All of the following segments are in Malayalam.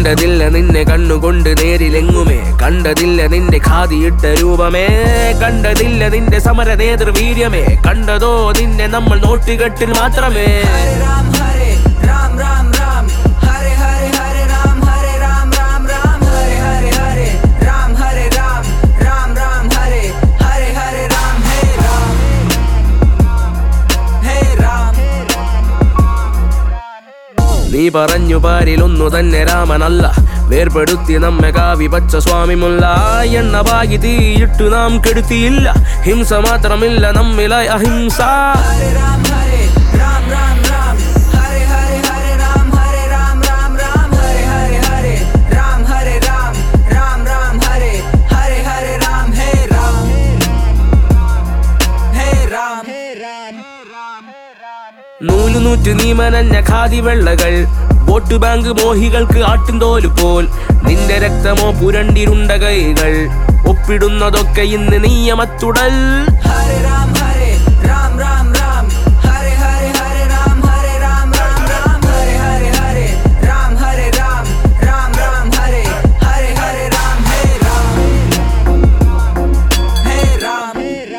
കണ്ടതില്ല നിന്നെ കണ്ണുകൊണ്ട് നേരിലെങ്ങുമേ കണ്ടതില്ല നിന്റെ ഖാദിയിട്ട രൂപമേ കണ്ടതില്ല നിന്റെ സമര നേതൃവീര്യമേ കണ്ടതോ നിന്നെ നമ്മൾ നോട്ടുകെട്ടിൽ മാത്രമേ हरे राम हरे राम राम राम हरे हरे हरे राम हरे राम राम राम हरे हरे हरे राम हरे राम राम राम हरे हरे हरे राम हे राम हे राम നീ പറഞ്ഞു പാരിലൊന്നു തന്നെ രാമനല്ല വേർപെടുത്തി നമ്മെ കാവിപച്ച സ്വാമിമുള്ള എണ്ണ പാകി തീയിട്ടു നാം കെടുത്തിയില്ല ഹിംസ മാത്രമില്ല നമ്മിലായി അഹിംസ हरे राम हरे राम राम राम हरे हरे हरे राम हरे राम राम राम हरे हरे हरे राम हरे राम राम राम हरे हरे हरे राम हे राम हे राम നൂലുനൂറ്റ് നീ മനഞ്ഞ ഖാദി വെള്ളകൾ വോട്ട് ബാങ്ക് മോഹികൾക്ക് ആട്ടിൻതോല് പോൽ നിന്റെ രക്തമോ പുരണ്ടിരുണ്ട കൈകൾ ഒപ്പിടുന്നതൊക്കെ ഇന്ന് നീയമത്തുടൽ हरे राम हरे राम राम राम हरे हरे हरे राम हरे राम राम राम हरे हरे हरे राम हरे राम राम राम हरे हरे हरे राम हे राम हे राम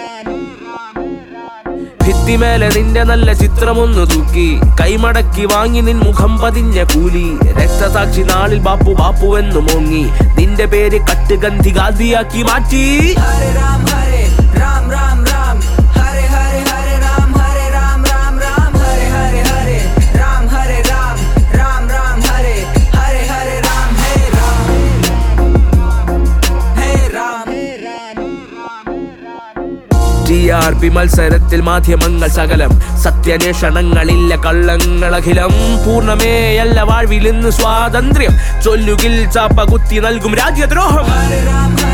ഭിത്തിമേലെ നിന്റെ നല്ല ചിത്രമൊന്നു തൂക്കി കൈമടക്കി വാങ്ങി നിൻ മുഖം പതിഞ്ഞ കൂലി രക്തസാക്ഷി നാളിൽ ബാപ്പു ബാപ്പു എന്ന് മോങ്ങി നിന്റെ പേര് കട്ടുഗന്ധി ഗാന്ധിയാക്കി മാറ്റി हरे राम हरे राम राम राम हरे हरे हरे राम हरे राम राम राम हरे हरे हरे राम हरे राम राम राम हरे हरे हरे राम हे राम हे राम ടി ആർ പി മത്സരത്തിൽ മാധ്യമങ്ങൾ സകലം സത്യാന്വേഷണങ്ങളില്ല കള്ളങ്ങളഖിലം പൂർണ്ണമേയല്ല വാഴ്വിൽ ഇന്ന് സ്വാതന്ത്ര്യം ചൊല്ലുകിൽ ചാപ്പ കുത്തി നൽകും രാജ്യദ്രോഹം हरे राम